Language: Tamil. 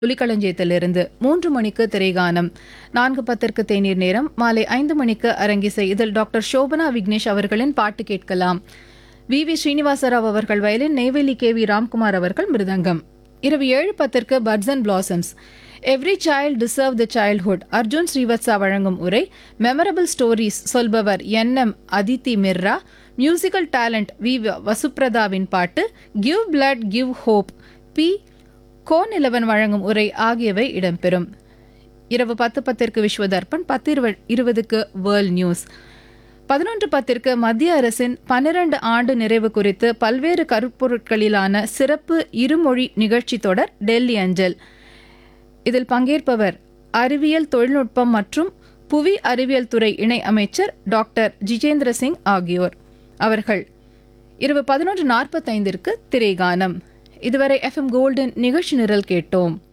புலிக்களஞ்சியத்திலிருந்து மூன்று மணிக்கு திரைகானம் நான்கு பத்திற்கு தேநீர் நேரம் மாலை ஐந்து மணிக்கு அரங்கிசை இதில் டாக்டர் சோபனா விக்னேஷ் அவர்களின் பாட்டு கேட்கலாம் வி வி ஸ்ரீனிவாசராவ் அவர்கள் violin Neyveli K V Ramkumar அவர்கள் மிருதங்கம் இரவு ஏழு பத்திற்கு buds and blossoms every child deserve the childhood Arjun Srivatsa வழங்கும் உரை மெமரபிள் ஸ்டோரிஸ் சொல்பவர் N M Adithi Mirra musical talent V வசுப்ரதாவின் பாட்டு give blood give hope P Kon Ilavan வழங்கும் உரை ஆகியவை இடம்பெறும் இரவு பத்து பத்திற்கு விஸ்வதர்ப்பன் பத்து இருவ- இருபதுக்கு வேர்ல்ட் நியூஸ் பதினொன்று பத்திற்கு மத்திய அரசின் பன்னிரண்டு ஆண்டு நிறைவு குறித்து பல்வேறு கருப்பொருட்களிலான சிறப்பு இருமொழி நிகழ்ச்சி தொடர் டெல்லி அஞ்சல் இதில் பங்கேற்பவர் அறிவியல் தொழில்நுட்பம் மற்றும் புவி அறிவியல் துறை இணை அமைச்சர் டாக்டர் ஜிஜேந்திர சிங் ஆகியோர் அவர்கள் இரவு பதினொன்று நாற்பத்தைந்திற்கு திரைகானம் இதுவரை எஃப்எம் கோல்டன் நிகழ்ச்சி நிரல் கேட்டோம்